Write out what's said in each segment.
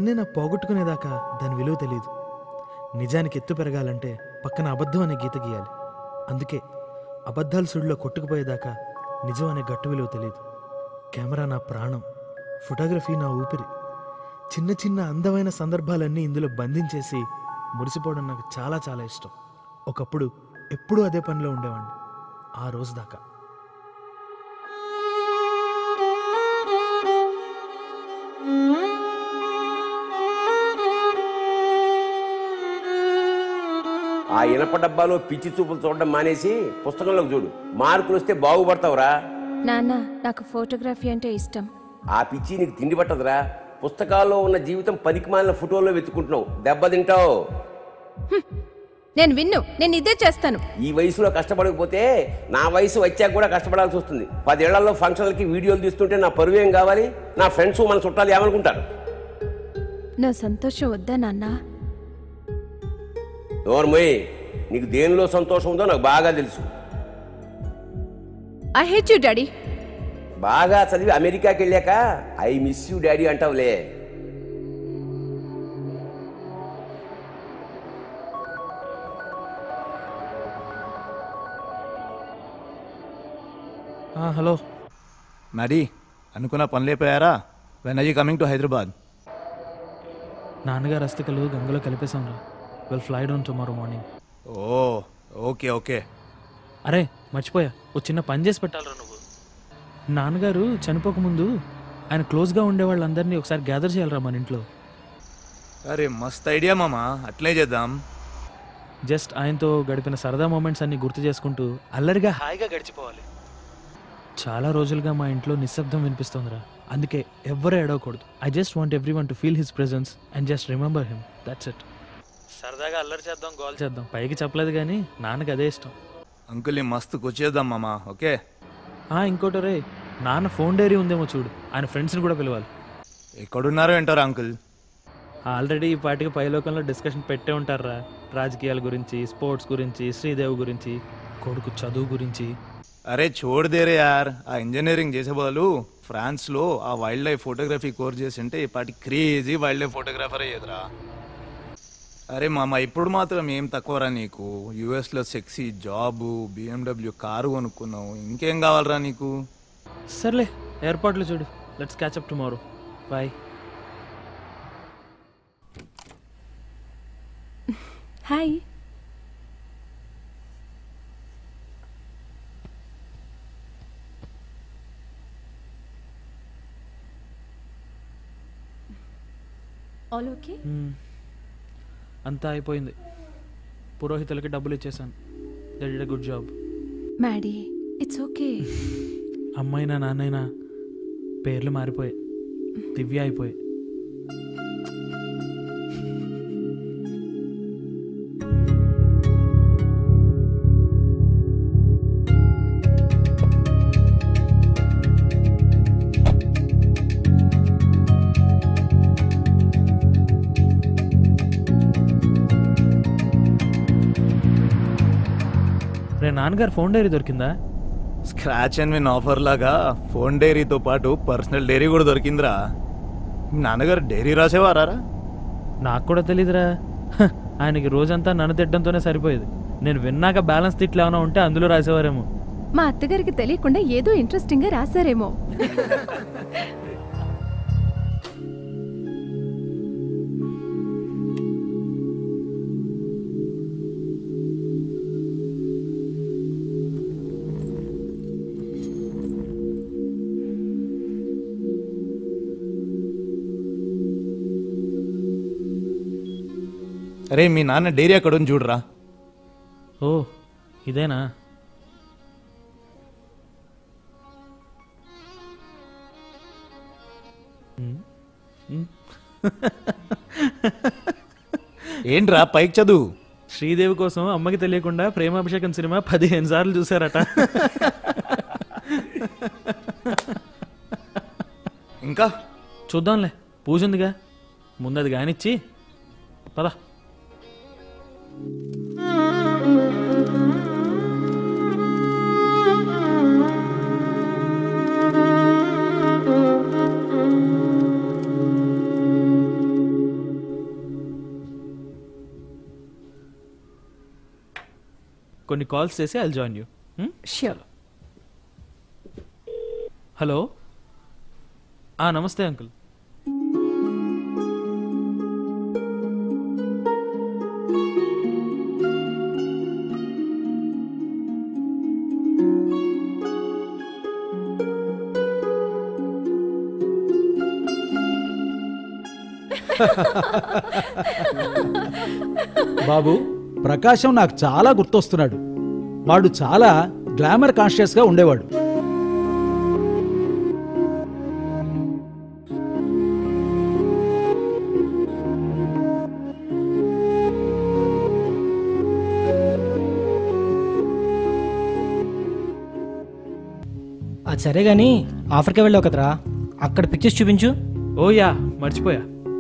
ఏదైనా పోగొట్టుకునేదాకా దాని విలువ తెలియదు నిజానికి ఎత్తు పెరగాలంటే పక్కన అబద్ధం అనే గీత గీయాలి అందుకే అబద్ధాల సుడిలో కొట్టుకుపోయేదాకా నిజం అనే గట్టు విలువ తెలియదు కెమెరా నా ప్రాణం ఫోటోగ్రఫీ నా ఊపిరి చిన్న చిన్న అందమైన సందర్భాలన్నీ ఇందులో బంధించేసి మురిసిపోవడం నాకు చాలా చాలా ఇష్టం ఒకప్పుడు ఎప్పుడూ అదే పనిలో ఉండేవాడిని ఆ రోజు దాకా ఆ ఇనప డబ్బాలో పిచ్చి చూపులు చూడడం మానేసి పుస్తకంలోకి చూడు మార్కులు వస్తే బాగుపడతావురా నాన్న నాకు ఫోటోగ్రఫీ అంటే ఇష్టం ఆ పిచ్చి నీకు తిండి పట్టదురా పుస్తకాల్లో ఉన్న జీవితం పనికి మాలిన ఫోటోల్లో వెతుకుంటున్నావు దెబ్బ తింటావు నేను విన్ను నేను ఇదే చేస్తాను ఈ వయసులో కష్టపడకపోతే నా వయసు వచ్చాక కూడా కష్టపడాల్సి వస్తుంది పదేళ్లలో ఫంక్షన్లకి వీడియోలు తీస్తుంటే నా పరువు ఏం కావాలి నా ఫ్రెండ్స్ మన చుట్టాలు ఏమనుకుంటారు నా సంతోషం వద్దా నాన్న నోర్మోయ్ నీకు దేనిలో సంతోషం ఉందో నాకు బాగా తెలుసు ఐ హేట్ యూ డాడీ బాగా చదివి అమెరికాకి వెళ్ళాక ఐ మిస్ యూ డాడీ అంటావులే ఆ, హలో మరి అనుకున్న పనులైపోయారా when I coming to Hyderabad నాన్నగారు అస్థికలు గంగలో కలిపేశాం రా well fly down tomorrow morning oh okay okay అరే మర్చిపోయా ఓ చిన్న పని చేసి పెట్టాలరా నువ్వు నాన్నగారు చనిపోకముందు ఆయన క్లోజ్గా ఉండే వాళ్ళందరినీ ఒకసారి గ్యాదర్ చేయాలరా మన ఇంట్లో అరే మస్త్ ఐడియా మామా అట్లే చేద్దాం జస్ట్ ఆయనతో గడిపిన సరదా మూమెంట్స్ అన్ని గుర్తు చేసుకుంటూ అల్లరిగా హాయిగా గడిచిపోవాలి చాలా రోజులుగా మా ఇంట్లో నిశ్శబ్దం వినిపిస్తోందిరా అందుకే ఎవ్వరూ ఏడవకూడదు I just want everyone to feel his presence and just remember him that's it సరదాగా అల్లరి చేద్దాం గోల్ చేద్దాం పైకి చెప్పలేదు కానీ నాన్నకి అదే ఇష్టం అంకుల్ని మస్తు కూర్చేద్దాం మామా ఓకే ఆ ఇంకోటి రే నాన్న ఫోన్ డైరీ ఉందేమో చూడు ఆయన ఫ్రెండ్స్ని కూడా పిలవాలి ఎక్కడున్నారో ఏంటారు అంకుల్ ఆల్రెడీ ఈ పాటికి పైలోకంలో డిస్కషన్ పెట్టే ఉంటారా రాజకీయాల గురించి స్పోర్ట్స్ గురించి శ్రీదేవి గురించి కొడుకు చదువు గురించి అరే చూడదేరే యార్ ఆ ఇంజనీరింగ్ చేసే బదులు ఫ్రాన్స్లో ఆ వైల్డ్ లైఫ్ ఫోటోగ్రఫీ కోర్స్ చేసి ఉంటే ఈ పాటి క్రేజీ వైల్డ్ లైఫ్ ఫోటోగ్రాఫర్ అయ్యేదిరా అరే మామ ఇప్పుడు మాత్రం ఏం తక్కువరా నీకు యుఎస్లో సెక్సీ జాబు బిఎండబ్ల్యూ కారు కొనుక్కున్నావు ఇంకేం కావాలరా నీకు సర్లే ఏర్పాట్లు చూడు let's catch up tomorrow bye hi all okay అంతా అయిపోయింది పురోహితులకి డబ్బులు ఇచ్చేసాను they did good job Maddy it's okay అమ్మాయినా నాన్నైనా పేర్లు మారిపోయాయి దివ్య అయిపోయాయి రే నాన్నగారు ఫోన్ డైరీ దొరికిందా స్క్రాచ్ అండ్ విన్ ఆఫర్ లాగా ఫోన్ డైరీతో పాటు పర్సనల్ డైరీ కూడా దొరికిందిరా మీ నాన్నగారు డైరీ రాసేవారా నాకు కూడా తెలీదురా హ, ఆయనకి రోజంతా నన్ను తిట్టడంతోనే సరిపోయేది నేను విన్నాక బ్యాలెన్స్ తిట్లు ఏమైనా ఉంటే అందులో రాసేవారేమో మా అత్తగారికి తెలియకుండా ఏదో ఇంట్రెస్టింగ్ గా రాశారేమో అరే మీ నాన్న డైరీ అక్కడ ఉంది చూడరా ఓ ఇదేనా ఏంట్రా పైకి చదువు శ్రీదేవి కోసం అమ్మకి తెలియకుండా ప్రేమాభిషేకం సినిమా పదిహేను సార్లు చూసారట ఇంకా చూద్దాంలే పూజ ఉందిగా ముందు అది కానిచ్చి పద కొన్ని కాల్స్ చేసి I join you sure hello ఆ, నమస్తే అంకుల్ బాబు ప్రకాశం నాకు చాలా గుర్తొస్తున్నాడు వాడు చాలా గ్లామర్ కాన్షియస్గా ఉండేవాడు అది సరే గానీ ఆఫ్రికా వెళ్ళావు కదరా అక్కడ పిక్చర్స్ చూపించు ఓ యా మర్చిపోయా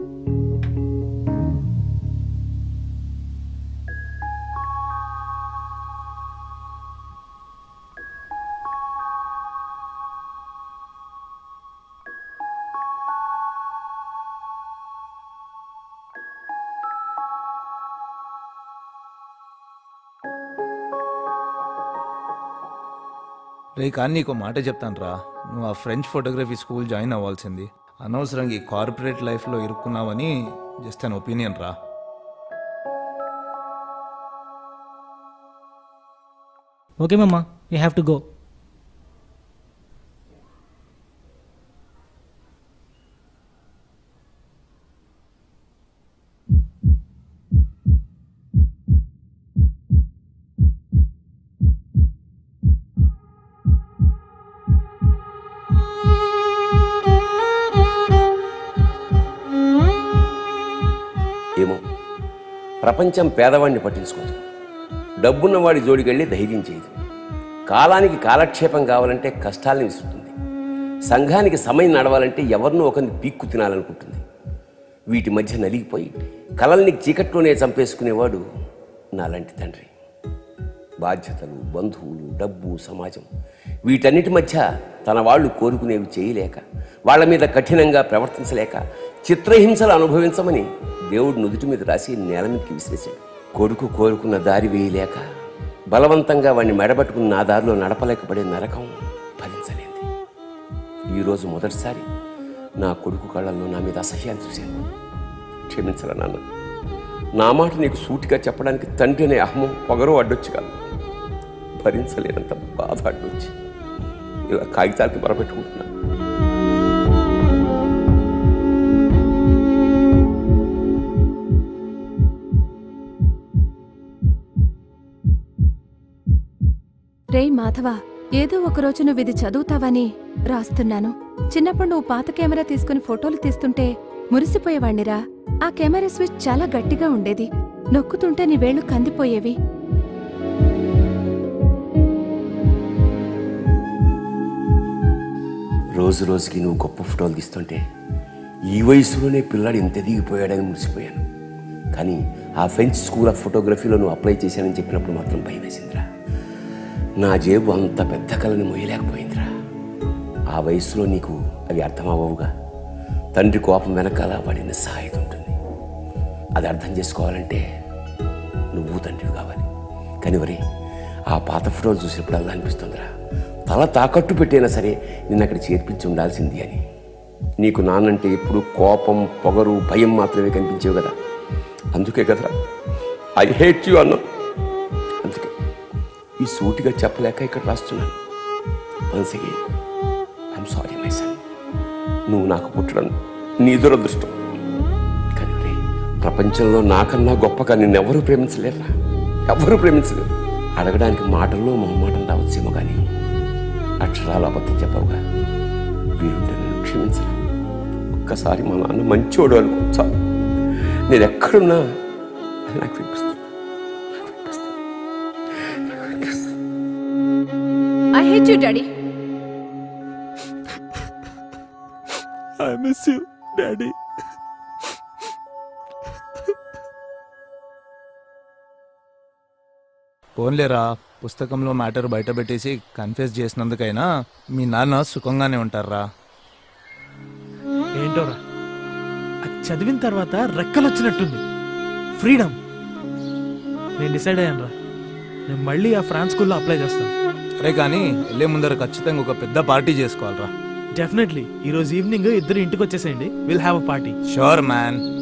రే కానీ నీకు మాట చెప్తాను రా నువ్వు ఆ ఫ్రెంచ్ ఫోటోగ్రఫీ స్కూల్ జాయిన్ అవ్వాల్సింది అనవసరంగా ఈ కార్పొరేట్ లైఫ్లో ఇరుక్కున్నావని జస్ట్ అన్ ఒపీనియన్ రా okay mama you have to go ఏమో ప్రపంచం పేదవాడిని పట్టించుకోదు డబ్బున్నవాడి జోడికెళ్ళి ధైర్యం చేయదు కాలానికి కాలక్షేపం కావాలంటే కష్టాలను విసురుతుంది సంఘానికి సమయం నడవాలంటే ఎవరినో ఒకరిని పీక్కు తినాలనుకుంటుంది వీటి మధ్య నలిగిపోయి కలల్ని చీకట్లోనే చంపేసుకునేవాడు నాలాంటి తండ్రి బాధ్యతలు బంధువులు డబ్బు సమాజం వీటన్నిటి మధ్య తన వాళ్ళు కోరుకునేవి చేయలేక వాళ్ళ మీద కఠినంగా ప్రవర్తించలేక చిత్రహింసలు అనుభవించమని దేవుడు నుదుటి మీద రాసి నేల మీదకి విసిరేశాడు కొడుకు కోరుకున్న దారి వేయలేక బలవంతంగా వాడిని మెడబట్టుకుని నా దారిలో నడపలేకపడే నరకం భరించలేంది ఈరోజు మొదటిసారి నా కొడుకు కళ్ళల్లో నా మీద అసహ్యాన్ని చూశాను క్షమించరా నాన్న నా మాట నీకు సూటిగా చెప్పడానికి తండ్రి అనే అహమం పొగరు అడ్డొచ్చు కాదు భరించలేనంత బాధ అడ్డొచ్చి ఇలా కాగితాలకి మరపెట్టుకుంటున్నా రేయ్ మాధవ ఏదో ఒక రోజు నువ్వు ఇది చదువుతావని రాస్తున్నాను చిన్నప్పుడు నువ్వు పాత కెమెరా తీసుకుని ఫోటోలు తీస్తుంటే మురిసిపోయేవాణ్ణిరా ఆ కెమెరా స్విచ్ చాలా గట్టిగా ఉండేది నొక్కుతుంటే నీ వేళ్లు కందిపోయేవి రోజు రోజుకి నువ్వు గొప్ప ఫోటోలు తీస్తుంటే ఈ వయసులోనే పిల్లాడు ఇంత ఎదిగిపోయాడని మురిసిపోయాను కానీ ఆ ఫ్రెంచ్ స్కూల్ ఆఫ్ ఫోటోగ్రఫీలో నువ్వు అప్లై చేశానని చెప్పినప్పుడు మాత్రం భయం వేసిందిరా నా జేబు అంత పెద్ద కళని మొయ్యలేకపోయిందిరా ఆ వయసులో నీకు అవి అర్థం అవ్వవుగా తండ్రి కోపం వెనకాల వాడి నిస్సహాయత ఉంటుంది అది అర్థం చేసుకోవాలంటే నువ్వు తండ్రివి కావాలి కానీ వరే ఆ పాత ఫోటోలు చూసినప్పుడు అలా అనిపిస్తుందిరా తల తాకట్టు పెట్టైనా సరే నిన్ను అక్కడ చేర్పించి ఉండాల్సింది అని నీకు నాన్నంటే ఎప్పుడు కోపం పొగరు భయం మాత్రమే కనిపించేవి కదా అందుకే కదరా ఐ హేట్ యు అన్నా అందుకే ఈ సూటిగా చెప్పలేక ఇక్కడ రాస్తున్నాను once again I'm sorry my son నువ్వు నాకు పుట్టడం నీ దురదృష్టం కానీ రే ప్రపంచంలో నాకన్నా గొప్పగా నిన్నెవరూ ప్రేమించలేరా ఎవరూ ప్రేమించలేరు అడగడానికి మాటల్లో మొహమాటం రావచ్చేమో కానీ అక్షరాలు అబద్ధం చెప్పవుగా వీరుంటే నన్ను క్షమించరా ఒక్కసారి మా నాన్న మంచోడు అనుకోవచ్చా నేను ఎక్కడున్నా అది నాకు వినిపిస్తుంది నాకు వినిపిస్తుంది నాకు వినిపిస్తుంది I hate you daddy I miss you daddy పోన్లేరా పుస్తకంలో మ్యాటర్ బయట పెట్టేసి కన్ఫ్యూజ్ చేసినందుకైనా మీ నాన్న సుఖంగానే ఉంటారా ఏంటోరా అది చదివిన తర్వాత రెక్కలు వచ్చినట్టుంది ఫ్రీడమ్ నేను డిసైడ్ అయ్యాను రా నేను మళ్ళీ ఆ ఫ్రాన్స్ స్కూల్లో అప్లై చేస్తాను అరే కానీ వెళ్ళే ముందర ఖచ్చితంగా ఒక పెద్ద పార్టీ చేసుకోవాలరా డెఫినెట్లీ ఈ రోజు ఈవినింగ్ ఇద్దరు ఇంటికి వచ్చేసేయండి will have a party sure man